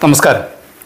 നമസ്കാരം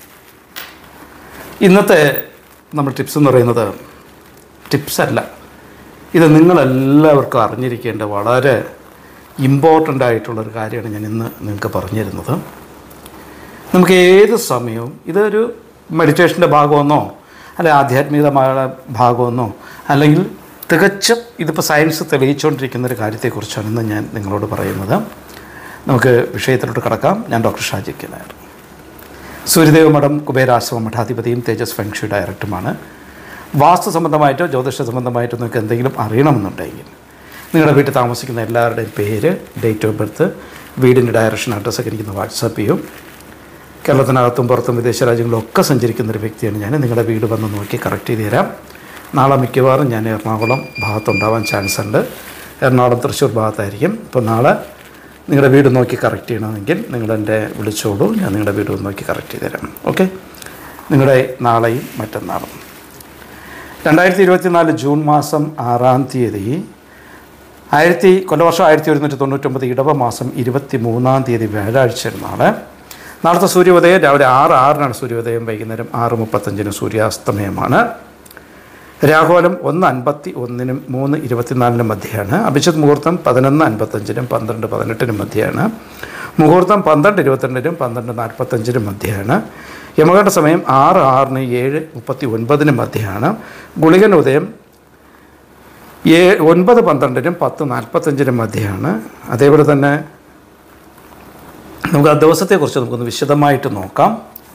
ഇന്നത്തെ നമ്മൾ ടിപ്സ് എന്ന് പറയുന്നത് ടിപ്സ് അല്ല ഇത് നിങ്ങളെല്ലാവർക്കും അറിഞ്ഞിരിക്കേണ്ട വളരെ ഇമ്പോർട്ടൻ്റ് ആയിട്ടുള്ളൊരു കാര്യമാണ് ഞാൻ ഇന്ന് നിങ്ങൾക്ക് പറഞ്ഞിരുന്നത് നമുക്ക് ഏത് സമയവും ഇതൊരു മെഡിറ്റേഷൻ്റെ ഭാഗമെന്നോ അല്ലെങ്കിൽ ആധ്യാത്മികമായ ഭാഗമെന്നോ അല്ലെങ്കിൽ തികച്ചും ഇതിപ്പോൾ സയൻസ് തെളിയിച്ചുകൊണ്ടിരിക്കുന്ന ഒരു കാര്യത്തെക്കുറിച്ചാണ് ഇന്ന് ഞാൻ നിങ്ങളോട് പറയുന്നത് നമുക്ക് വിഷയത്തിലോട്ട് കടക്കാം ഞാൻ ഡോക്ടർ ഷാജി കെ നായർ സൂര്യദേവ മഠം കുബേരാശ്രമ മഠാധിപതിയും തേജസ് ഫെങ്ഷി ഡയറക്ടറുമാണ് വാസ്തു സംബന്ധമായിട്ടോ ജ്യോതിഷ സംബന്ധമായിട്ടോ നിങ്ങൾക്ക് എന്തെങ്കിലും അറിയണമെന്നുണ്ടെങ്കിൽ നിങ്ങളുടെ വീട്ടിൽ താമസിക്കുന്ന എല്ലാവരുടെയും പേര് ഡേറ്റ് ഓഫ് ബർത്ത് വീടിൻ്റെ ഡയറക്ഷൻ അഡ്രസ്സൊക്കെ ഇരിക്കുന്ന വാട്സാപ്പ് ചെയ്യും കേരളത്തിനകത്തും പുറത്തും വിദേശ രാജ്യങ്ങളിലൊക്കെ സഞ്ചരിക്കുന്ന ഒരു വ്യക്തിയാണ് ഞാൻ നിങ്ങളുടെ വീട് വന്ന് നോക്കി കറക്റ്റ് ചെയ്ത് തരാം നാളെ മിക്കവാറും ഞാൻ എറണാകുളം ഭാഗത്തുണ്ടാവാൻ ചാൻസ് ഉണ്ട് എറണാകുളം തൃശ്ശൂർ ഭാഗത്തായിരിക്കും അപ്പോൾ നാളെ നിങ്ങളുടെ വീട് നോക്കി കറക്റ്റ് ചെയ്യണമെങ്കിൽ നിങ്ങളെൻ്റെ വിളിച്ചോളൂ ഞാൻ നിങ്ങളുടെ വീട് ഒന്ന് നോക്കി കറക്റ്റ് ചെയ്ത് തരാം ഓക്കെ നിങ്ങളുടെ നാളെയും മറ്റന്നാളും രണ്ടായിരത്തി ഇരുപത്തിനാല് ജൂൺ മാസം ആറാം തീയതി ആയിരത്തി കൊല്ലവർഷം ആയിരത്തി ഒരുന്നൂറ്റി തൊണ്ണൂറ്റൊമ്പത് ഇടവ മാസം ഇരുപത്തി മൂന്നാം തീയതി വ്യാഴാഴ്ച നാളെ നാളത്തെ സൂര്യോദയം രാവിലെ ആറ് ആറിനാണ് സൂര്യോദയം വൈകുന്നേരം ആറ് മുപ്പത്തഞ്ചിന് സൂര്യാസ്തമയമാണ് രാഹുലം ഒന്ന് അൻപത്തി ഒന്നിനും മൂന്ന് ഇരുപത്തിനാലിനും മധ്യയാണ് അഭിജിത് മുഹൂർത്തം പതിനൊന്ന് അൻപത്തഞ്ചിനും പന്ത്രണ്ട് പതിനെട്ടിനും മധ്യയാണ് മുഹൂർത്തം പന്ത്രണ്ട് ഇരുപത്തിരണ്ടിനും പന്ത്രണ്ട് നാൽപ്പത്തഞ്ചിനും മധ്യയാണ് യമകണ്ഠ സമയം ആറ് ആറിന് ഏഴ് മുപ്പത്തി ഒൻപതിനും മധ്യയാണ് ഗുളികൻ ഉദയം ഏ ഒൻപത് പന്ത്രണ്ടിനും പത്ത് നാൽപ്പത്തഞ്ചിനും മധ്യയാണ് അതേപോലെ തന്നെ നമുക്ക് ആ ദിവസത്തെക്കുറിച്ച് നമുക്കൊന്ന് വിശദമായിട്ട് നോക്കാം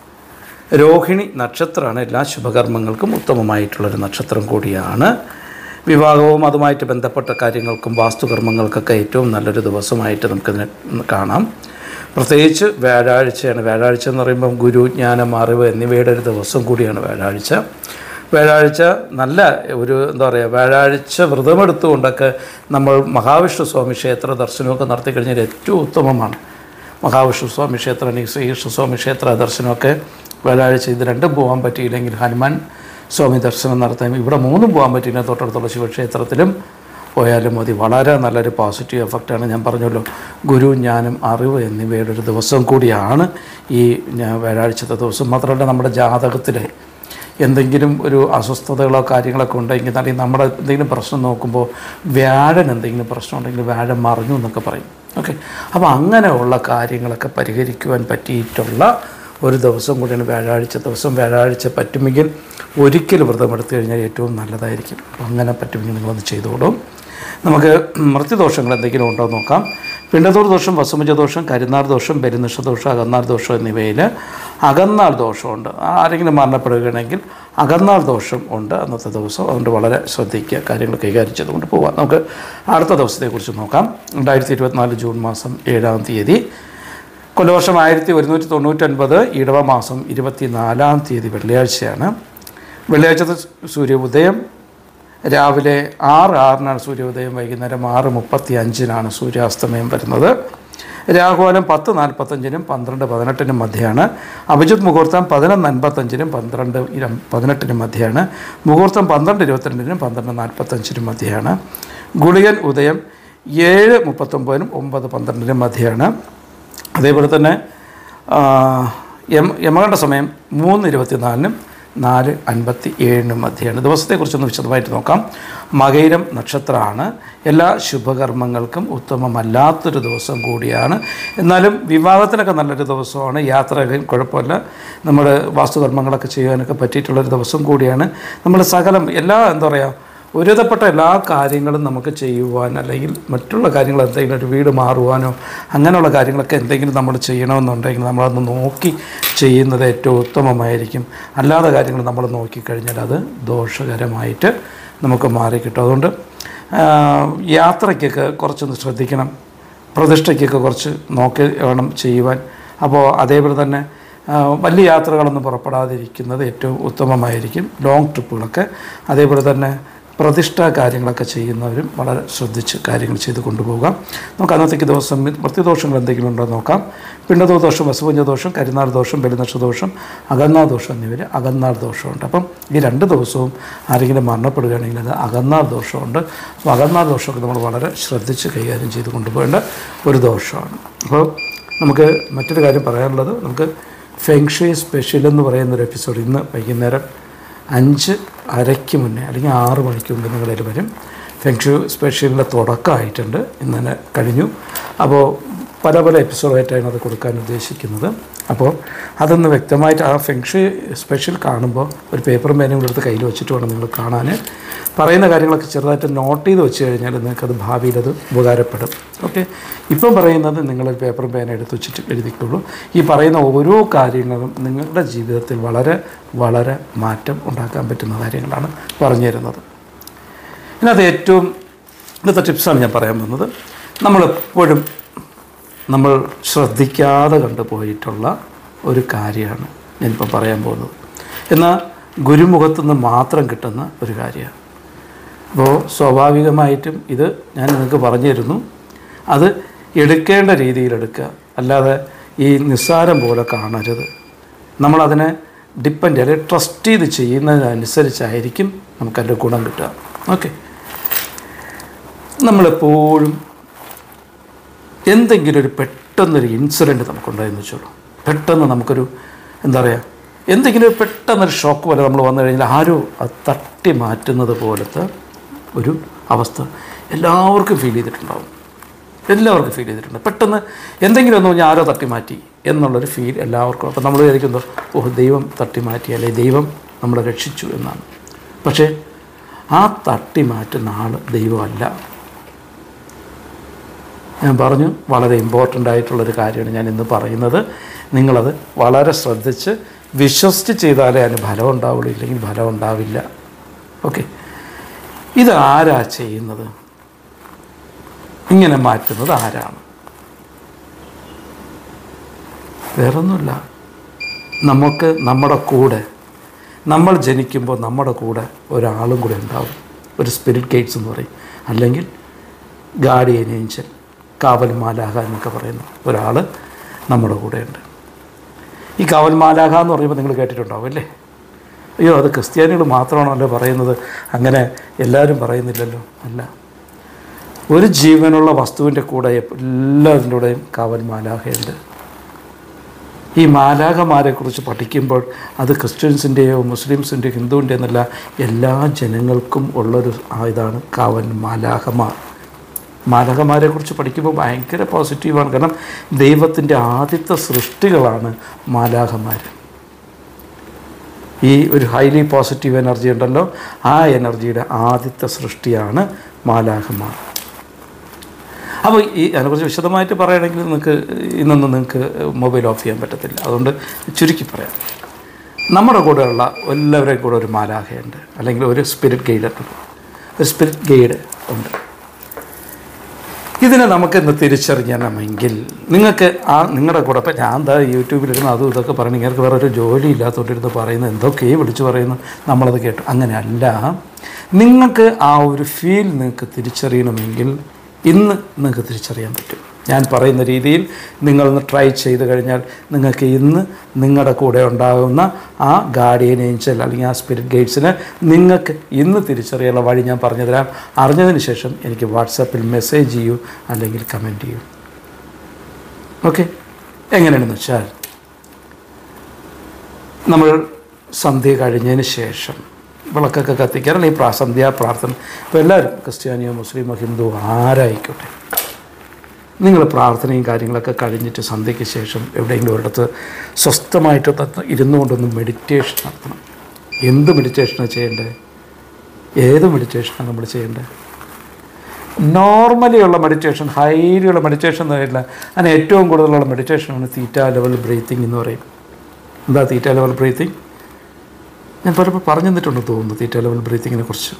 രോഹിണി നക്ഷത്രമാണ് എല്ലാ ശുഭകർമ്മങ്ങൾക്കും ഉത്തമമായിട്ടുള്ളൊരു നക്ഷത്രം കൂടിയാണ് വിവാഹവും അതുമായിട്ട് ബന്ധപ്പെട്ട കാര്യങ്ങൾക്കും വാസ്തുകർമ്മങ്ങൾക്കൊക്കെ ഏറ്റവും നല്ലൊരു ദിവസമായിട്ട് നമുക്കിതിനെ കാണാം പ്രത്യേകിച്ച് വ്യാഴാഴ്ചയാണ് വ്യാഴാഴ്ച എന്ന് പറയുമ്പം ഗുരു ജ്ഞാനം അറിവ് എന്നിവയുടെ ഒരു ദിവസം കൂടിയാണ് വ്യാഴാഴ്ച വ്യാഴാഴ്ച നല്ല ഒരു എന്താ പറയുക വ്യാഴാഴ്ച വ്രതമെടുത്തുകൊണ്ടൊക്കെ നമ്മൾ മഹാവിഷ്ണു സ്വാമി ക്ഷേത്ര ദർശനമൊക്കെ നടത്തി കഴിഞ്ഞാൽ ഏറ്റവും ഉത്തമമാണ് മഹാവിഷ്ണു സ്വാമി ക്ഷേത്രം അല്ലെങ്കിൽ ശ്രീകൃഷ്ണ സ്വാമി ക്ഷേത്ര ദർശനമൊക്കെ വ്യാഴാഴ്ച ഇത് രണ്ടും പോകാൻ പറ്റിയില്ലെങ്കിൽ ഹനുമാൻ സ്വാമി ദർശനം നടത്താൻ ഇവിടെ മൂന്നും പോകാൻ പറ്റിയില്ല തൊട്ടടുത്തുള്ള ശിവക്ഷേത്രത്തിലും പോയാലും മതി വളരെ നല്ലൊരു പോസിറ്റീവ് എഫക്റ്റാണ് ഞാൻ പറഞ്ഞല്ലോ ഗുരു ജ്ഞാനം അറിവ് എന്നിവയുടെ ഒരു ദിവസം കൂടിയാണ് ഈ ഞാ- വ്യാഴാഴ്ചത്തെ ദിവസം മാത്രമല്ല നമ്മുടെ ജാതകത്തിലെ എന്തെങ്കിലും ഒരു അസ്വസ്ഥതകളോ കാര്യങ്ങളൊക്കെ ഉണ്ടെങ്കിൽ അല്ലെങ്കിൽ നമ്മുടെ എന്തെങ്കിലും പ്രശ്നം നോക്കുമ്പോൾ വ്യാഴൻ എന്തെങ്കിലും പ്രശ്നം ഉണ്ടെങ്കിൽ വ്യാഴം മറിഞ്ഞു എന്നൊക്കെ പറയും ഓക്കെ അപ്പോൾ അങ്ങനെയുള്ള കാര്യങ്ങളൊക്കെ പരിഹരിക്കുവാൻ പറ്റിയിട്ടുള്ള ഒരു ദിവസം കൂടിയാണ് വ്യാഴാഴ്ച ദിവസം വ്യാഴാഴ്ച പറ്റുമെങ്കിൽ ഒരിക്കൽ വ്രതം എടുത്തു കഴിഞ്ഞാൽ ഏറ്റവും നല്ലതായിരിക്കും അപ്പോൾ അങ്ങനെ പറ്റുമെങ്കിൽ നിങ്ങളൊന്ന് ചെയ്തോളും നമുക്ക് മൃത്യുദോഷങ്ങൾ എന്തെങ്കിലും ഉണ്ടോ എന്ന് നോക്കാം പിണ്ടതൂർ ദോഷം വസുമജ ദോഷം കരിനാർ ദോഷം ബലിനിഷ ദോഷം അകന്നാർ ദോഷം എന്നിവയിൽ അകന്നാൾ ദോഷമുണ്ട് ആരെങ്കിലും മരണപ്പെടുകയാണെങ്കിൽ അകന്നാൾ ദോഷം ഉണ്ട് അന്നത്തെ ദിവസം അതുകൊണ്ട് വളരെ ശ്രദ്ധിക്കുക കാര്യങ്ങൾ കൈകാര്യം ചെയ്തുകൊണ്ട് പോകാം നമുക്ക് അടുത്ത ദിവസത്തെക്കുറിച്ച് നോക്കാം രണ്ടായിരത്തി ഇരുപത്തിനാല് ജൂൺ മാസം ഏഴാം തീയതി കൊല്ലവർഷം ആയിരത്തി ഒരുന്നൂറ്റി തൊണ്ണൂറ്റൊൻപത് ഇടവ മാസം ഇരുപത്തിനാലാം തീയതി വെള്ളിയാഴ്ചയാണ് വെള്ളിയാഴ്ചത്തെ സൂര്യ ഉദയം രാവിലെ ആറ് ആറിനാണ് സൂര്യോദയം വൈകുന്നേരം ആറ് മുപ്പത്തി അഞ്ചിനാണ് സൂര്യാസ്തമയം വരുന്നത് രാഹുലം പത്ത് നാൽപ്പത്തഞ്ചിനും പന്ത്രണ്ട് പതിനെട്ടിനും മധ്യയാണ് അഭിജിത് മുഹൂർത്തം പതിനൊന്ന് അൻപത്തഞ്ചിനും പന്ത്രണ്ട് ഇരം- പതിനെട്ടിനും മധ്യയാണ് മുഹൂർത്തം പന്ത്രണ്ട് ഇരുപത്തിരണ്ടിനും പന്ത്രണ്ട് നാൽപ്പത്തഞ്ചിനും മധ്യയാണ് ഗുളികൻ ഉദയം ഏഴ് മുപ്പത്തൊമ്പതിനും ഒമ്പത് പന്ത്രണ്ടിനും മധ്യയാണ് അതേപോലെ തന്നെ ആ, യമ യമകണ്ഠ സമയം മൂന്ന് ഇരുപത്തിനാലിനും നാല് അൻപത്തി ഏഴിനും മധ്യയാണ് ദിവസത്തെക്കുറിച്ചൊന്ന് വിശദമായിട്ട് നോക്കാം മകയിരം നക്ഷത്രമാണ് എല്ലാ ശുഭകർമ്മങ്ങൾക്കും ഉത്തമമല്ലാത്തൊരു ദിവസം കൂടിയാണ് എന്നാലും വിവാഹത്തിനൊക്കെ നല്ലൊരു ദിവസമാണ് യാത്രകൾ കുഴപ്പമില്ല നമ്മുടെ വാസ്തുകർമ്മങ്ങളൊക്കെ ചെയ്യാനൊക്കെ പറ്റിയിട്ടുള്ളൊരു ദിവസം കൂടിയാണ് നമ്മൾ സകലം എല്ലാ എന്താ പറയുക ഒരുവിധപ്പെട്ട എല്ലാ കാര്യങ്ങളും നമുക്ക് ചെയ്യുവാൻ അല്ലെങ്കിൽ മറ്റുള്ള കാര്യങ്ങൾ എന്തെങ്കിലും ഒരു വീട് മാറുവാനോ അങ്ങനെയുള്ള കാര്യങ്ങളൊക്കെ എന്തെങ്കിലും നമ്മൾ ചെയ്യണമെന്നുണ്ടെങ്കിൽ നമ്മളതൊന്ന് നോക്കി ചെയ്യുന്നത് ഏറ്റവും ഉത്തമമായിരിക്കും അല്ലാതെ കാര്യങ്ങൾ നമ്മൾ നോക്കിക്കഴിഞ്ഞാൽ അത് ദോഷകരമായിട്ട് നമുക്ക് മാറിക്കിട്ടും അതുകൊണ്ട് ആ, യാത്രയ്ക്കൊക്കെ കുറച്ചൊന്ന് ശ്രദ്ധിക്കണം പ്രതിഷ്ഠയ്ക്കൊക്കെ കുറച്ച് നോക്കി വേണം ചെയ്യുവാൻ അപ്പോൾ അതേപോലെ തന്നെ ആ, വലിയ യാത്രകളൊന്നും പുറപ്പെടാതിരിക്കുന്നത് ഏറ്റവും ഉത്തമമായിരിക്കും ലോങ് ട്രിപ്പുകളൊക്കെ അതേപോലെ തന്നെ പ്രതിഷ്ഠാ കാര്യങ്ങളൊക്കെ ചെയ്യുന്നവരും വളരെ ശ്രദ്ധിച്ച് കാര്യങ്ങൾ ചെയ്ത് കൊണ്ടുപോകാം നമുക്ക് അന്നത്തേക്ക് ദിവസം മൃത്യുദോഷങ്ങൾ എന്തെങ്കിലും ഉണ്ടോ എന്ന് നോക്കാം പിണ്ടതോ ദോഷം വസുപുഞ്ച ദോഷം കരിനാൾ ദോഷം ബലിനക്ഷ ദോഷം അകന്നാൾ ദോഷം എന്നിവർ അകന്നാൾ ദോഷമുണ്ട് അപ്പം ഈ രണ്ട് ദിവസവും ആരെങ്കിലും മരണപ്പെടുകയാണെങ്കിൽ അത് അകന്നാൾ ദോഷമുണ്ട് അപ്പോൾ അകന്നാൾ ദോഷമൊക്കെ നമ്മൾ വളരെ ശ്രദ്ധിച്ച് കൈകാര്യം ചെയ്ത് കൊണ്ടുപോകേണ്ട ഒരു ദോഷമാണ് അപ്പോൾ നമുക്ക് മറ്റൊരു കാര്യം പറയാനുള്ളത് നമുക്ക് ഫെങ്ഷി സ്പെഷ്യൽ എന്ന് പറയുന്നൊരു എപ്പിസോഡ് ഇന്ന് വൈകുന്നേരം അഞ്ച് അരയ്ക്ക് മുന്നേ അല്ലെങ്കിൽ ആറ് മണിക്ക് മുമ്പ് നിങ്ങളിൽ വരും ഫെങ്ഷു സ്പെഷ്യലിൻ്റെ തുടക്കമായിട്ടുണ്ട് ഇന്ന് തന്നെ കഴിഞ്ഞു അപ്പോൾ പല പല എപ്പിസോഡായിട്ടാണ് അത് കൊടുക്കാൻ ഉദ്ദേശിക്കുന്നത് അപ്പോൾ അതൊന്ന് വ്യക്തമായിട്ട് ആ ഫെങ്ഷി സ്പെഷ്യൽ കാണുമ്പോൾ ഒരു പേപ്പറും പേനയും കൂടെ എടുത്ത് കയ്യിൽ വെച്ചിട്ട് വേണം നിങ്ങൾ കാണാൻ പറയുന്ന കാര്യങ്ങളൊക്കെ ചെറുതായിട്ട് നോട്ട് ചെയ്ത് വെച്ച് കഴിഞ്ഞാൽ നിങ്ങൾക്കത് ഭാവിയിൽ അത് ഉപകാരപ്പെടും ഓക്കെ ഇപ്പം പറയുന്നത് നിങ്ങളൊരു പേപ്പറും പേന എടുത്ത് വെച്ചിട്ട് എഴുതിക്കുള്ളൂ ഈ പറയുന്ന ഓരോ കാര്യങ്ങളും നിങ്ങളുടെ ജീവിതത്തിൽ വളരെ വളരെ മാറ്റം ഉണ്ടാക്കാൻ പറ്റുന്ന കാര്യങ്ങളാണ് പറഞ്ഞു തരുന്നത് ഇതിനകത്ത് ഏറ്റവും ഇന്നത്തെ ടിപ്സാണ് ഞാൻ പറയാൻ പോകുന്നത് നമ്മളെപ്പോഴും നമ്മൾ ശ്രദ്ധിക്കാതെ കണ്ടുപോയിട്ടുള്ള ഒരു കാര്യമാണ് ഞാനിപ്പോൾ പറയാൻ പോകുന്നത് എന്നാൽ ഗുരുമുഖത്തു നിന്ന് മാത്രം കിട്ടുന്ന ഒരു കാര്യമാണ് അപ്പോൾ സ്വാഭാവികമായിട്ടും ഇത് ഞാൻ നിങ്ങൾക്ക് പറഞ്ഞു തരുന്നു അത് എടുക്കേണ്ട രീതിയിൽ എടുക്കുക അല്ലാതെ ഈ നിസ്സാരം പോലെ കാണരുത് നമ്മളതിനെ ഡിപ്പെൻഡ് അല്ലെങ്കിൽ ട്രസ്റ്റ് ചെയ്ത് ചെയ്യുന്നതിനനുസരിച്ചായിരിക്കും നമുക്കതിൻ്റെ ഗുണം കിട്ടുക ഓക്കെ നമ്മളെപ്പോഴും എന്തെങ്കിലും ഒരു പെട്ടെന്നൊരു ഇൻസിഡൻറ്റ് നമുക്കുണ്ടായെന്ന് വെച്ചോളൂ പെട്ടെന്ന് നമുക്കൊരു എന്താ പറയുക എന്തെങ്കിലും ഒരു പെട്ടെന്നൊരു ഷോക്ക് പോലെ നമ്മൾ വന്നു കഴിഞ്ഞാൽ ആരോ അത് തട്ടി മാറ്റുന്നത് പോലത്തെ ഒരു അവസ്ഥ എല്ലാവർക്കും ഫീൽ ചെയ്തിട്ടുണ്ടാവും എല്ലാവർക്കും ഫീൽ ചെയ്തിട്ടുണ്ട് പെട്ടെന്ന് എന്തെങ്കിലും ഒന്ന് പറഞ്ഞാൽ ആരോ തട്ടി മാറ്റി എന്നുള്ളൊരു ഫീൽ എല്ലാവർക്കും അപ്പം നമ്മൾ വിചാരിക്കുന്നു ഓ ദൈവം തട്ടി മാറ്റി അല്ലെ ദൈവം നമ്മളെ രക്ഷിച്ചു എന്നാണ് പക്ഷേ ആ തട്ടി മാറ്റുന്ന ആൾ ദൈവമല്ല ഞാൻ പറഞ്ഞു വളരെ ഇമ്പോർട്ടൻ്റ് ആയിട്ടുള്ളൊരു കാര്യമാണ് ഞാൻ ഇന്ന് പറയുന്നത് നിങ്ങളത് വളരെ ശ്രദ്ധിച്ച് വിശ്വസിച്ച് ചെയ്താലേ അതിന് ഫലം ഉണ്ടാവുള്ളൂ ഇല്ലെങ്കിൽ ഫലം ഉണ്ടാവില്ല ഓക്കെ ഇത് ആരാ ചെയ്യുന്നത് ഇങ്ങനെ മാറ്റുന്നത് ആരാണ് വേറൊന്നുമില്ല നമുക്ക് നമ്മുടെ കൂടെ നമ്മൾ ജനിക്കുമ്പോൾ നമ്മുടെ കൂടെ ഒരാളും കൂടെ ഉണ്ടാവും ഒരു സ്പിരിറ്റ് ഗൈഡ്സ് എന്ന് പറയും അല്ലെങ്കിൽ ഗാർഡിയൻ ഏഞ്ചൽ കാവൽ മാലാഹ എന്നൊക്കെ പറയുന്ന ഒരാൾ നമ്മുടെ കൂടെയുണ്ട് ഈ കാവൽ മാലാഹ എന്ന് പറയുമ്പോൾ നിങ്ങൾ കേട്ടിട്ടുണ്ടാവും അല്ലേ അയ്യോ അത് ക്രിസ്ത്യാനികൾ മാത്രമാണല്ലോ പറയുന്നത് അങ്ങനെ എല്ലാവരും പറയുന്നില്ലല്ലോ അല്ല ഒരു ജീവനുള്ള വസ്തുവിൻ്റെ കൂടെ എല്ലാത്തിൻ്റെ കൂടെയും കാവൽ മാലാഹയുണ്ട് ഈ മാലാഖമാരെക്കുറിച്ച് പഠിക്കുമ്പോൾ അത് ക്രിസ്ത്യൻസിൻ്റെയോ മുസ്ലിംസിൻ്റെയോ ഹിന്ദുവിൻ്റെ എന്നല്ല എല്ലാ ജനങ്ങൾക്കും ഉള്ളൊരു ആ ഇതാണ് കാവൽ മാലാഖമാർ മാലകമാരെ കുറിച്ച് പഠിക്കുമ്പോൾ ഭയങ്കര പോസിറ്റീവാണ് കാരണം ദൈവത്തിൻ്റെ ആദ്യത്തെ സൃഷ്ടികളാണ് മാലാഖമാർ ഈ ഒരു ഹൈലി പോസിറ്റീവ് എനർജി ഉണ്ടല്ലോ ആ എനർജിയുടെ ആദ്യത്തെ സൃഷ്ടിയാണ് മാലാഖമാർ അപ്പോൾ ഈ അതിനെക്കുറിച്ച് വിശദമായിട്ട് പറയുകയാണെങ്കിൽ നിങ്ങൾക്ക് ഇന്നൊന്നും നിങ്ങൾക്ക് മൊബൈൽ ഓഫ് ചെയ്യാൻ പറ്റത്തില്ല അതുകൊണ്ട് ചുരുക്കി പറയാം നമ്മുടെ കൂടെയുള്ള എല്ലാവരുടെയും കൂടെ ഒരു മാലാഖയുണ്ട് അല്ലെങ്കിൽ ഒരു സ്പിരിറ്റ് ഗൈഡ് ഉണ്ട് ഒരു സ്പിരിറ്റ് ഗൈഡ് ഉണ്ട് ഇതിനെ നമുക്ക് ഇന്ന് തിരിച്ചറിയണമെങ്കിൽ നിങ്ങൾക്ക് ആ നിങ്ങളുടെ കൂടെ ഇപ്പം ഞാൻ എന്താ യൂട്യൂബിലിരുന്ന് അതും ഇതൊക്കെ പറഞ്ഞു ഇങ്ങനെ വേറെ ഒരു ജോലി ഇല്ലാത്തതുകൊണ്ടിരുന്ന് പറയുന്നത് എന്തൊക്കെയോ വിളിച്ച് പറയുന്നു നമ്മളത് കേട്ടു അങ്ങനെയല്ല നിങ്ങൾക്ക് ആ ഒരു ഫീൽ നിങ്ങൾക്ക് തിരിച്ചറിയണമെങ്കിൽ ഇന്ന് നിങ്ങൾക്ക് തിരിച്ചറിയാൻ പറ്റും ഞാൻ പറയുന്ന രീതിയിൽ നിങ്ങളൊന്ന് ട്രൈ ചെയ്ത് കഴിഞ്ഞാൽ നിങ്ങൾക്ക് ഇന്ന് നിങ്ങളുടെ കൂടെ ഉണ്ടാകുന്ന ആ ഗാർഡിയൻ ഏഞ്ചൽ അല്ലെങ്കിൽ ആ സ്പിരിറ്റ് ഗൈഡ്സിന് നിങ്ങൾക്ക് ഇന്ന് തിരിച്ചറിയാനുള്ള വഴി ഞാൻ പറഞ്ഞു തരാം അറിഞ്ഞതിന് ശേഷം എനിക്ക് വാട്സാപ്പിൽ മെസ്സേജ് ചെയ്യൂ അല്ലെങ്കിൽ കമൻറ്റ് ചെയ്യൂ ഓക്കെ എങ്ങനെയാണെന്ന് വെച്ചാൽ നമ്മൾ സന്ധ്യ കഴിഞ്ഞതിന് ശേഷം വിളക്കൊക്കെ കത്തിക്കാൻ അല്ലെങ്കിൽ പ്രാ സന്ധ്യാ പ്രാർത്ഥന ഇപ്പോൾ എല്ലാവരും ക്രിസ്ത്യാനിയോ മുസ്ലിമോ ഹിന്ദുവോ ആരായിക്കോട്ടെ നിങ്ങൾ പ്രാർത്ഥനയും കാര്യങ്ങളൊക്കെ കഴിഞ്ഞിട്ട് സന്ധ്യയ്ക്ക് ശേഷം എവിടെയെങ്കിലും ഒരിടത്ത് സ്വസ്ഥമായിട്ട് തത്ത് ഇരുന്നു കൊണ്ടൊന്ന് മെഡിറ്റേഷൻ നടത്തണം എന്ത് മെഡിറ്റേഷനാണ് ചെയ്യേണ്ടത് ഏത് മെഡിറ്റേഷനാണ് നമ്മൾ ചെയ്യേണ്ടത് നോർമലി ഉള്ള മെഡിറ്റേഷൻ ഹൈലി ഉള്ള മെഡിറ്റേഷൻ എന്ന് പറയില്ല അതിന് ഏറ്റവും കൂടുതലുള്ള മെഡിറ്റേഷനാണ് തീറ്റ ലെവൽ ബ്രീത്തിങ് എന്ന് പറയും എന്താ തീറ്റ ലെവൽ ബ്രീത്തിങ് ഞാൻ പലപ്പോൾ പറഞ്ഞു തന്നിട്ടുണ്ടെന്ന് തോന്നുന്നു തീറ്റ ലെവൽ ബ്രീത്തിങ്ങിനെ കുറിച്ച്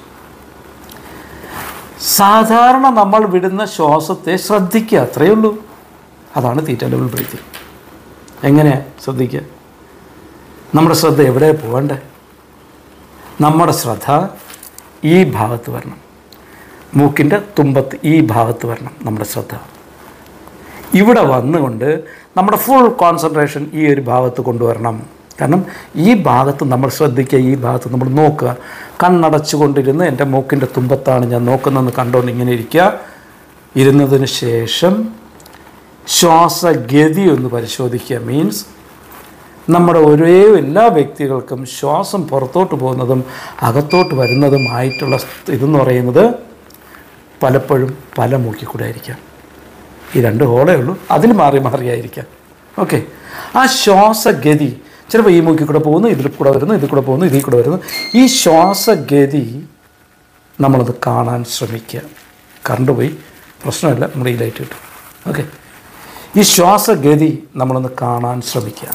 സാധാരണ നമ്മൾ വിടുന്ന ശ്വാസത്തെ ശ്രദ്ധിക്കുക അത്രയേ ഉള്ളൂ അതാണ് തീറ്റ ലെവൽ ബ്രീത്തിങ് എങ്ങനെയാണ് ശ്രദ്ധിക്കുക നമ്മുടെ ശ്രദ്ധ എവിടെ പോകണ്ടേ നമ്മുടെ ശ്രദ്ധ ഈ ഭാഗത്ത് വരണം മൂക്കിൻ്റെ തുമ്പത്ത് ഈ ഭാഗത്ത് വരണം നമ്മുടെ ശ്രദ്ധ ഇവിടെ വന്നുകൊണ്ട് നമ്മുടെ ഫുൾ കോൺസെൻട്രേഷൻ ഈ ഒരു ഭാഗത്ത് കൊണ്ടുവരണം കാരണം ഈ ഭാഗത്ത് നമ്മൾ ശ്രദ്ധിക്കുക ഈ ഭാഗത്ത് നമ്മൾ നോക്കുക കണ്ണടച്ചുകൊണ്ടിരുന്ന് എൻ്റെ മൂക്കിൻ്റെ തുമ്പത്താണ് ഞാൻ നോക്കുന്നതെന്ന് കണ്ടുകൊണ്ട് ഇങ്ങനെ ഇരിക്കുക ഇരുന്നതിന് ശേഷം ശ്വാസഗതി ഒന്ന് പരിശോധിക്കുക മീൻസ് നമ്മുടെ ഒരേ എല്ലാ വ്യക്തികൾക്കും ശ്വാസം പുറത്തോട്ട് പോകുന്നതും അകത്തോട്ട് വരുന്നതുമായിട്ടുള്ള സ് ഇതെന്ന് പറയുന്നത് പലപ്പോഴും പല മൂക്കിൽ കൂടെ ആയിരിക്കാം ഈ രണ്ട് ഹോളേ ഉള്ളൂ അതിൽ മാറി മാറിയായിരിക്കാം ഓക്കെ ആ ശ്വാസഗതി ചിലപ്പോൾ ഈ മൂക്കിൽ കൂടെ പോകുന്നു ഇതിൽ കൂടെ വരുന്നു ഇതിൽ കൂടെ പോകുന്നു ഇതിൽ കൂടെ വരുന്നു ഈ ശ്വാസഗതി നമ്മളത് കാണാൻ ശ്രമിക്കുക കറണ്ട് പോയി പ്രശ്നമില്ല നമ്മൾ ഈ ലൈറ്റ് കിട്ടും ഓക്കെ ഈ ശ്വാസഗതി നമ്മളൊന്ന് കാണാൻ ശ്രമിക്കുക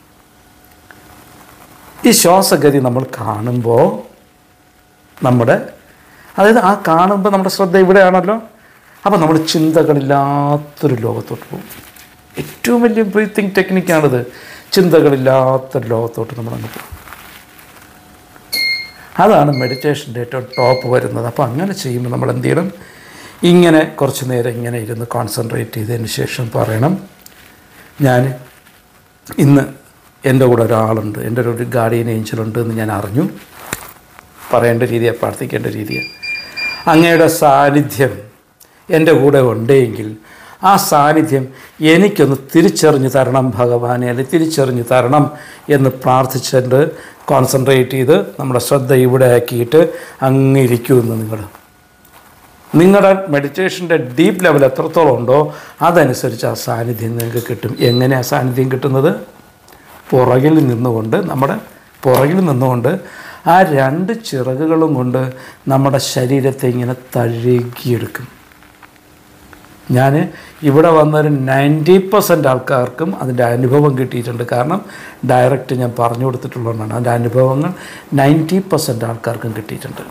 ഈ ശ്വാസഗതി നമ്മൾ കാണുമ്പോൾ നമ്മുടെ അതായത് ആ കാണുമ്പോൾ നമ്മുടെ ശ്രദ്ധ ഇവിടെയാണല്ലോ അപ്പോൾ നമ്മൾ ചിന്തകളില്ലാത്തൊരു ലോകത്തോട്ട് പോകും ഏറ്റവും വലിയ ബ്രീത്തിങ് ടെക്നിക്കാണിത് ചിന്തകളില്ലാത്തൊരു ലോകത്തോട്ട് നമ്മൾ അങ്ങ് പോകും അതാണ് മെഡിറ്റേഷൻ്റെ ഏറ്റവും ടോപ്പ് വരുന്നത് അപ്പോൾ അങ്ങനെ ചെയ്യുമ്പോൾ നമ്മൾ എന്ത് ചെയ്യണം ഇങ്ങനെ കുറച്ച് നേരം ഇങ്ങനെ ഇരുന്ന് കോൺസെൻട്രേറ്റ് ചെയ്തതിന് ശേഷം പറയണം ഞാൻ ഇന്ന് എൻ്റെ കൂടെ ഒരാളുണ്ട് എൻ്റെ ഒരു ഗാർഡിയൻ ഏഞ്ചലുണ്ട് എന്ന് ഞാൻ അറിഞ്ഞു പറയേണ്ട രീതിയാണ് പ്രാർത്ഥിക്കേണ്ട രീതിയാണ് അങ്ങയുടെ സാന്നിധ്യം എൻ്റെ കൂടെ ഉണ്ടെങ്കിൽ ആ സാന്നിധ്യം എനിക്കൊന്ന് തിരിച്ചറിഞ്ഞു തരണം ഭഗവാനെ അല്ലെങ്കിൽ തിരിച്ചറിഞ്ഞു തരണം എന്ന് പ്രാർത്ഥിച്ചിട്ട് കോൺസെൻട്രേറ്റ് ചെയ്ത് നമ്മുടെ ശ്രദ്ധ ഇവിടെ ആക്കിയിട്ട് അങ്ങിരിക്കുമെന്ന് നിങ്ങൾ നിങ്ങളുടെ മെഡിറ്റേഷൻ്റെ ഡീപ്പ് ലെവൽ എത്രത്തോളം ഉണ്ടോ അതനുസരിച്ച് ആ സാന്നിധ്യം നിങ്ങൾക്ക് കിട്ടും എങ്ങനെ ആ സാന്നിധ്യം കിട്ടുന്നത് പുറകിൽ നിന്നുകൊണ്ട് നമ്മുടെ പുറകിൽ നിന്നുകൊണ്ട് ആ രണ്ട് ചിറകുകളും കൊണ്ട് നമ്മുടെ ശരീരത്തെ ഇങ്ങനെ തഴുകിയെടുക്കും ഞാൻ ഇവിടെ വന്നൊരു നയൻറ്റി പെർസെൻറ്റ് ആൾക്കാർക്കും അതിൻ്റെ അനുഭവം കിട്ടിയിട്ടുണ്ട് കാരണം ഡയറക്റ്റ് ഞാൻ പറഞ്ഞു കൊടുത്തിട്ടുള്ളതാണ് അതിൻ്റെ അനുഭവങ്ങൾ നയൻറ്റി പെർസെൻറ്റ് ആൾക്കാർക്കും കിട്ടിയിട്ടുണ്ട്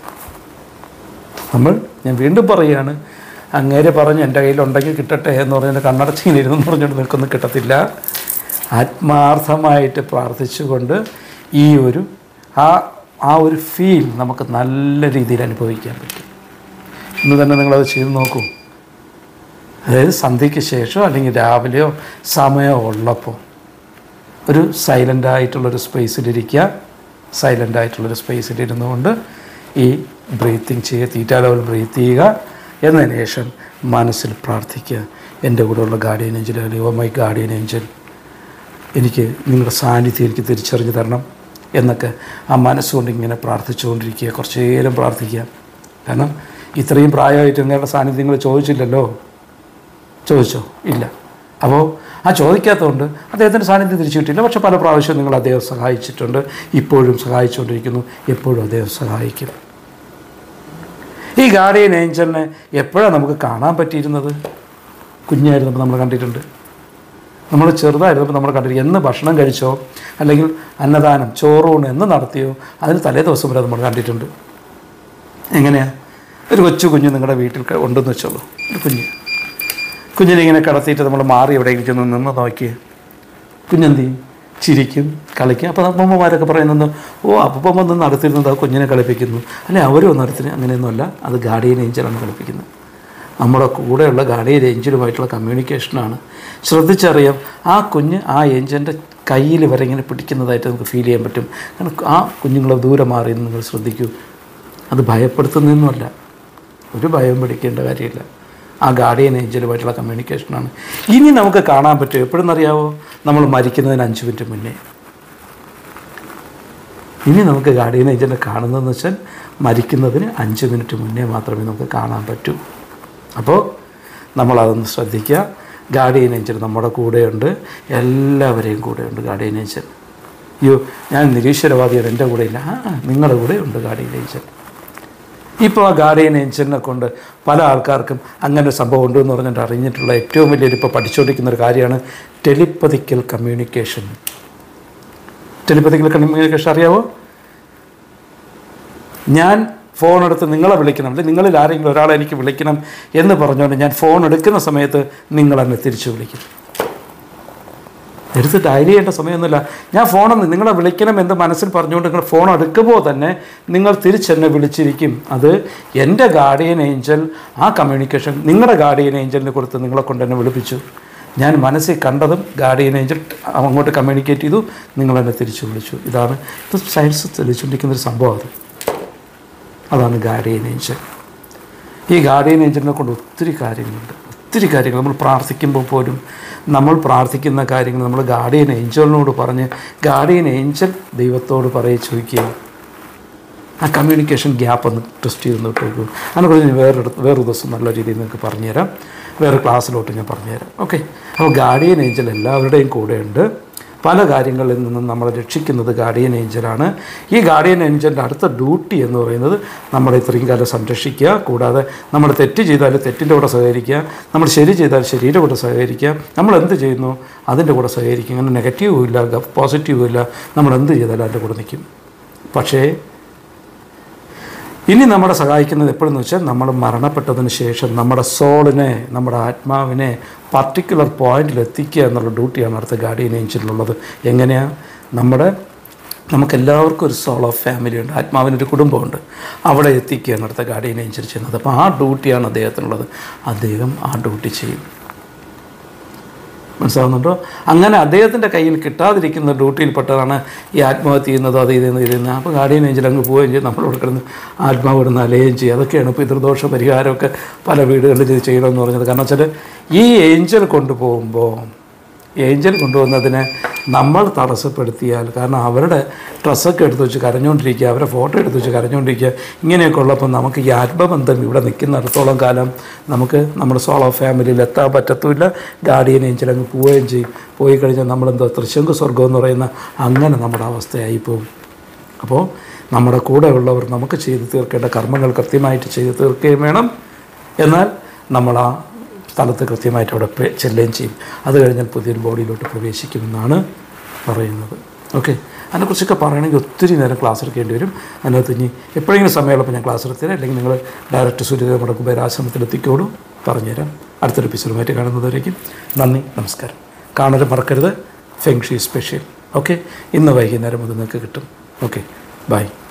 നമ്മൾ ഞാൻ വീണ്ടും പറയുകയാണ് അങ്ങേര് പറഞ്ഞ് എൻ്റെ കയ്യിലുണ്ടെങ്കിൽ കിട്ടട്ടെ എന്ന് പറഞ്ഞ് കണ്ണടച്ചിങ്ങനെ ഇരുന്ന് പറഞ്ഞുകൊണ്ട് നിൽക്കൊന്നും കിട്ടത്തില്ല ആത്മാർത്ഥമായിട്ട് പ്രാർത്ഥിച്ചുകൊണ്ട് ഈ ഒരു ആ ആ ഒരു ഫീൽ നമുക്ക് നല്ല രീതിയിൽ അനുഭവിക്കാൻ പറ്റും ഇന്ന് തന്നെ നിങ്ങളത് ചെയ്ത് നോക്കൂ അതായത് സന്ധ്യയ്ക്ക് ശേഷം അല്ലെങ്കിൽ രാവിലെയോ സമയമോ ഉള്ളപ്പോൾ ഒരു സൈലൻ്റ് ആയിട്ടുള്ളൊരു സ്പേസിലിരിക്കുക സൈലൻ്റ് ആയിട്ടുള്ളൊരു സ്പേസിലിരുന്നു കൊണ്ട് ഈ ബ്രീത്തിങ് ചെയ്യുക തീറ്റ ലെവൽ ബ്രീത്ത് ചെയ്യുക എന്നതിന് ശേഷം മനസ്സിൽ പ്രാർത്ഥിക്കുക എൻ്റെ കൂടെയുള്ള ഗാർഡിയൻ ഏഞ്ചൽ അല്ലെങ്കിൽ ഓ മൈ ഗാർഡിയൻ ഏഞ്ചൽ എനിക്ക് നിങ്ങളുടെ സാന്നിധ്യം എനിക്ക് തിരിച്ചറിഞ്ഞു തരണം എന്നൊക്കെ ആ മനസ്സുകൊണ്ട് ഇങ്ങനെ പ്രാർത്ഥിച്ചുകൊണ്ടിരിക്കുക കുറച്ച് നേരം പ്രാർത്ഥിക്കുക കാരണം ഇത്രയും പ്രായമായിട്ട് നിങ്ങളുടെ സാന്നിധ്യം നിങ്ങൾ ചോദിച്ചില്ലല്ലോ ചോദിച്ചോ ഇല്ല അപ്പോൾ ആ ചോദിക്കാത്തതുകൊണ്ട് അദ്ദേഹത്തിൻ്റെ സാന്നിധ്യം തിരിച്ചു കിട്ടിയില്ല പക്ഷെ പല പ്രാവശ്യവും നിങ്ങൾ അദ്ദേഹം സഹായിച്ചിട്ടുണ്ട് ഇപ്പോഴും സഹായിച്ചുകൊണ്ടിരിക്കുന്നു എപ്പോഴും അദ്ദേഹം സഹായിക്കും ഈ ഗാർഡിയൻ ഏഞ്ചലിനെ എപ്പോഴാണ് നമുക്ക് കാണാൻ പറ്റിയിരുന്നത് കുഞ്ഞായിരുന്നപ്പോൾ നമ്മൾ കണ്ടിട്ടുണ്ട് നമ്മൾ ചെറുതായിരുന്നപ്പോൾ നമ്മൾ കണ്ടിരിക്കും എന്ന് ഭക്ഷണം കഴിച്ചോ അല്ലെങ്കിൽ അന്നദാനം ചോറൂണ് എന്ന് നടത്തിയോ അതിന് തലേ ദിവസം വരെ നമ്മൾ കണ്ടിട്ടുണ്ട് എങ്ങനെയാണ് ഒരു കൊച്ചു കുഞ്ഞ് നിങ്ങളുടെ വീട്ടിൽ ക- ഉണ്ടെന്ന് വെച്ചോളൂ ഒരു കുഞ്ഞ് കുഞ്ഞിനെ ഇങ്ങനെ കിടത്തിയിട്ട് നമ്മൾ മാറി എവിടെയെങ്കിലും ചെന്ന് നിന്ന് നോക്കി കുഞ്ഞെന്ത് ചെയ്യും ചിരിക്കും കളിക്കും അപ്പോൾ അപ്പമ്മമാരൊക്കെ പറയുന്നത് ഓ അപ്പം വന്ന് നടത്തിയിരുന്നത് ആ കുഞ്ഞിനെ കളിപ്പിക്കുന്നു അല്ലെ അവരും ഒന്നും നടത്തിന് അങ്ങനെയൊന്നുമല്ല അത് ഗാർഡിയൻ ഏഞ്ചലാണ് കളിപ്പിക്കുന്നത് നമ്മുടെ കൂടെയുള്ള ഗാർഡിയൻ ഏഞ്ചലുമായിട്ടുള്ള കമ്മ്യൂണിക്കേഷനാണ് ശ്രദ്ധിച്ചറിയാം ആ കുഞ്ഞ് ആ ഏഞ്ചലിൻ്റെ കയ്യിൽ വരെ ഇങ്ങനെ പിടിക്കുന്നതായിട്ട് നമുക്ക് ഫീൽ ചെയ്യാൻ പറ്റും കാരണം ആ കുഞ്ഞുങ്ങളെ ദൂരെ മാറി എന്ന് നിങ്ങൾ ശ്രദ്ധിക്കൂ അത് ഭയപ്പെടുത്തുന്നതൊന്നുമല്ല ഒരു ഭയം പിടിക്കേണ്ട കാര്യമില്ല ആ ഗാർഡിയൻ ഏഞ്ചലുമായിട്ടുള്ള കമ്മ്യൂണിക്കേഷനാണ് ഇനി നമുക്ക് കാണാൻ പറ്റും എപ്പോഴെന്നറിയാവോ നമ്മൾ മരിക്കുന്നതിന് അഞ്ച് മിനിറ്റ് മുന്നേ ഇനി നമുക്ക് ഗാർഡിയൻ ഏജൻറ്റ് കാണുന്നതെന്ന് വെച്ചാൽ മരിക്കുന്നതിന് അഞ്ച് മിനിറ്റ് മുന്നേ മാത്രമേ നമുക്ക് കാണാൻ പറ്റൂ അപ്പോൾ നമ്മളതൊന്ന് ശ്രദ്ധിക്കുക ഗാർഡിയൻ ഏഞ്ചൽ നമ്മുടെ കൂടെയുണ്ട് എല്ലാവരെയും കൂടെയുണ്ട് ഗാർഡിയൻ ഏഞ്ചൽ അയ്യോ ഞാൻ നിരീശ്വരവാദിയാണ് എൻ്റെ കൂടെ ഇല്ല ആ നിങ്ങളുടെ കൂടെ ഉണ്ട് ഗാർഡിയൻ ഏഞ്ചൽ ഇപ്പോൾ ആ ഗാർഡിയൻ ഏഞ്ചലിനെ കൊണ്ട് പല ആൾക്കാർക്കും അങ്ങനെ ഒരു സംഭവം ഉണ്ട് എന്ന് പറഞ്ഞിട്ട് അറിഞ്ഞിട്ടുള്ള ഏറ്റവും വലിയൊരു ഇപ്പോൾ പഠിച്ചുകൊണ്ടിരിക്കുന്ന ഒരു കാര്യമാണ് ടെലിപ്പതിക്കൽ കമ്മ്യൂണിക്കേഷൻ ടെലിപ്പതിക്കൽ കമ്മ്യൂണിക്കേഷൻ അറിയാവോ ഞാൻ ഫോൺ എടുത്ത് നിങ്ങളെ വിളിക്കണം അല്ലെങ്കിൽ നിങ്ങളിൽ ആരെങ്കിലും ഒരാളെ എനിക്ക് വിളിക്കണം എന്ന് പറഞ്ഞുകൊണ്ട് ഞാൻ ഫോൺ എടുക്കുന്ന സമയത്ത് നിങ്ങൾ എന്നെ തിരിച്ചു വിളിക്കും എടുത്ത് ഡയൽ ചെയ്യേണ്ട സമയമൊന്നുമില്ല ഞാൻ ഫോണൊന്ന് നിങ്ങളെ വിളിക്കണം എന്ന് മനസ്സിൽ പറഞ്ഞുകൊണ്ട് നിങ്ങൾ ഫോൺ എടുക്കുമ്പോൾ തന്നെ നിങ്ങൾ തിരിച്ചെന്നെ വിളിച്ചിരിക്കും അത് എൻ്റെ ഗാർഡിയൻ ഏഞ്ചൽ ആ കമ്മ്യൂണിക്കേഷൻ നിങ്ങളുടെ ഗാർഡിയൻ ഏഞ്ചലിന് കൊടുത്ത് നിങ്ങളെ കൊണ്ട് എന്നെ വിളിപ്പിച്ചു ഞാൻ മനസ്സിൽ കണ്ടതും ഗാർഡിയൻ ഏഞ്ചൽ അങ്ങോട്ട് കമ്മ്യൂണിക്കേറ്റ് ചെയ്തു നിങ്ങളെന്നെ തിരിച്ചു വിളിച്ചു ഇതാണ് ഇത് സയൻസ് തെളിച്ചുകൊണ്ടിരിക്കുന്ന ഒരു സംഭവം അത് അതാണ് ഗാർഡിയൻ ഏഞ്ചൽ ഈ ഗാർഡിയൻ ഏഞ്ചലിനെ കൊണ്ട് ഒത്തിരി കാര്യങ്ങളുണ്ട് ഒത്തിരി കാര്യങ്ങൾ നമ്മൾ പ്രാർത്ഥിക്കുമ്പോൾ പോലും നമ്മൾ പ്രാർത്ഥിക്കുന്ന കാര്യങ്ങൾ നമ്മൾ ഗാർഡിയൻ ഏഞ്ചലിനോട് പറഞ്ഞ് ഗാർഡിയൻ ഏഞ്ചൽ ദൈവത്തോട് പറയെ ചോദിക്കുക ആ കമ്മ്യൂണിക്കേഷൻ ഗ്യാപ്പ് ഒന്ന് ടെസ്റ്റ് ചെയ്ത് നോക്കിക്കൂ അതിനെക്കുറിച്ച് ഞാൻ വേറൊരു വേറൊരു ദിവസം നല്ല രീതിയിൽ നിങ്ങൾക്ക് പറഞ്ഞുതരാം വേറെ ക്ലാസ്സിലോട്ട് ഞാൻ പറഞ്ഞുതരാം ഓക്കെ അപ്പോൾ ഗാർഡിയൻ ഏഞ്ചൽ എല്ലാവരുടെയും കൂടെയുണ്ട് പല കാര്യങ്ങളിൽ നിന്നും നമ്മളെ രക്ഷിക്കുന്നത് ഗാർഡിയൻ ഏഞ്ചലാണ് ഈ ഗാർഡിയൻ ഏഞ്ചലിൻ്റെ അടുത്ത ഡ്യൂട്ടി എന്ന് പറയുന്നത് നമ്മളെ ഇത്രയും കാലം സംരക്ഷിക്കുക കൂടാതെ നമ്മൾ തെറ്റ് ചെയ്താൽ തെറ്റിൻ്റെ കൂടെ സഹകരിക്കുക നമ്മൾ ശരി ചെയ്താൽ ശരിയുടെ കൂടെ സഹകരിക്കുക നമ്മൾ എന്ത് ചെയ്യുന്നു അതിൻ്റെ കൂടെ സഹകരിക്കുക അങ്ങനെ നെഗറ്റീവും ഇല്ല പോസിറ്റീവും ഇല്ല നമ്മൾ എന്ത് ചെയ്താലും അതിൻ്റെ കൂടെ നിൽക്കും പക്ഷേ ഇനി നമ്മളെ സഹായിക്കുന്നത് എപ്പോഴെന്ന് വെച്ചാൽ നമ്മൾ മരണപ്പെട്ടതിന് ശേഷം നമ്മുടെ സോളിനെ നമ്മുടെ ആത്മാവിനെ പർട്ടിക്കുലർ പോയിന്റിൽ എത്തിക്കുക എന്നുള്ള ഡ്യൂട്ടിയാണ് അടുത്ത ഗാർഡിയൻ ഏഞ്ചലിനുള്ളത് എങ്ങനെയാണ് നമ്മുടെ നമുക്കെല്ലാവർക്കും ഒരു സോൾ ഓഫ് ഫാമിലി ഉണ്ട് ആത്മാവിനൊരു കുടുംബമുണ്ട് അവിടെ എത്തിക്കുകയാണ് അടുത്ത ഗാർഡിയൻ ഏഞ്ചൽ ചെയ്യുന്നത് അപ്പോൾ ആ ഡ്യൂട്ടിയാണ് അദ്ദേഹത്തിനുള്ളത് അദ്ദേഹം ആ ഡ്യൂട്ടി ചെയ്യും മനസ്സിലാവുന്നുണ്ടോ അങ്ങനെ അദ്ദേഹത്തിൻ്റെ കയ്യിൽ കിട്ടാതിരിക്കുന്ന ഡ്യൂട്ടിയിൽപ്പെട്ടതാണ് ഈ ആത്മഹത്യ ചെയ്യുന്നത് അത് ഇത് ഇത് ചെയ്യുന്നത് അപ്പോൾ ഗാർഡിയൻ ഏഞ്ചൽ അങ്ങ് പോവുകയും ചെയ്യും നമ്മളോട് കിടന്ന് ആത്മാവ് കിടന്ന് അലയുകയും ചെയ്യും അതൊക്കെയാണ് ഇപ്പോൾ പിതൃദോഷ പരിഹാരമൊക്കെ പല വീടുകളിൽ ഇത് ചെയ്യണമെന്ന് പറഞ്ഞത് കാരണം വെച്ചാൽ ഈ ഏഞ്ചൽ കൊണ്ടുപോകുമ്പോൾ ഏഞ്ചൽ കൊണ്ടുവന്നതിനെ നമ്മൾ തടസ്സപ്പെടുത്തിയാൽ കാരണം അവരുടെ ഡ്രസ്സൊക്കെ എടുത്ത് വെച്ച് കരഞ്ഞുകൊണ്ടിരിക്കുക അവരെ ഫോട്ടോ എടുത്ത് വെച്ച് കരഞ്ഞുകൊണ്ടിരിക്കുക ഇങ്ങനെയൊക്കെ ഉള്ളപ്പോൾ നമുക്ക് ഈ ആത്മബന്ധം ഇവിടെ നിൽക്കുന്നിടത്തോളം കാലം നമുക്ക് നമ്മുടെ സോളോ ഫാമിലിയിൽ എത്താൻ പറ്റത്തുമില്ല ഗാർഡിയൻ ഏഞ്ചൽ അങ്ങ് പോവുകയും ചെയ്യും പോയി കഴിഞ്ഞാൽ നമ്മളെന്തോ തൃശങ്ക് സ്വർഗം എന്ന് പറയുന്ന അങ്ങനെ നമ്മുടെ അവസ്ഥയായി പോകും അപ്പോൾ നമ്മുടെ കൂടെ ഉള്ളവർ നമുക്ക് ചെയ്തു തീർക്കേണ്ട കർമ്മങ്ങൾ കൃത്യമായിട്ട് ചെയ്തു തീർക്കുകയും വേണം എന്നാൽ നമ്മൾ ആ സ്ഥലത്ത് കൃത്യമായിട്ട് അവിടെ പെ- ചെല്ലുകയും ചെയ്യും അത് കഴിഞ്ഞാൽ പുതിയൊരു ബോഡിയിലോട്ട് പ്രവേശിക്കുമെന്നാണ് പറയുന്നത് ഓക്കെ അതിനെക്കുറിച്ചൊക്കെ പറയണമെങ്കിൽ ഒത്തിരി നേരം ക്ലാസ് എടുക്കേണ്ടി വരും അതിനകത്ത് ഇനി എപ്പോഴെങ്കിലും സമയമുള്ളപ്പോൾ ഞാൻ ക്ലാസ് എടുത്തരാം അല്ലെങ്കിൽ നിങ്ങൾ ഡയറക്റ്റ് സൂര്യ നമ്മുടെ കുബേരാശ്രമത്തിൽ എത്തിക്കോളൂ പറഞ്ഞുതരാം അടുത്തൊരു എപ്പിസോഡുമായിട്ട് കാണുന്നതുവരേക്കും നന്ദി നമസ്കാരം കാണൽ മറക്കരുത് ഫെങ്ഷി സ്പെഷ്യൽ ഓക്കെ ഇന്ന് വൈകുന്നേരം അത് നിങ്ങൾക്ക് കിട്ടും ഓക്കെ ബൈ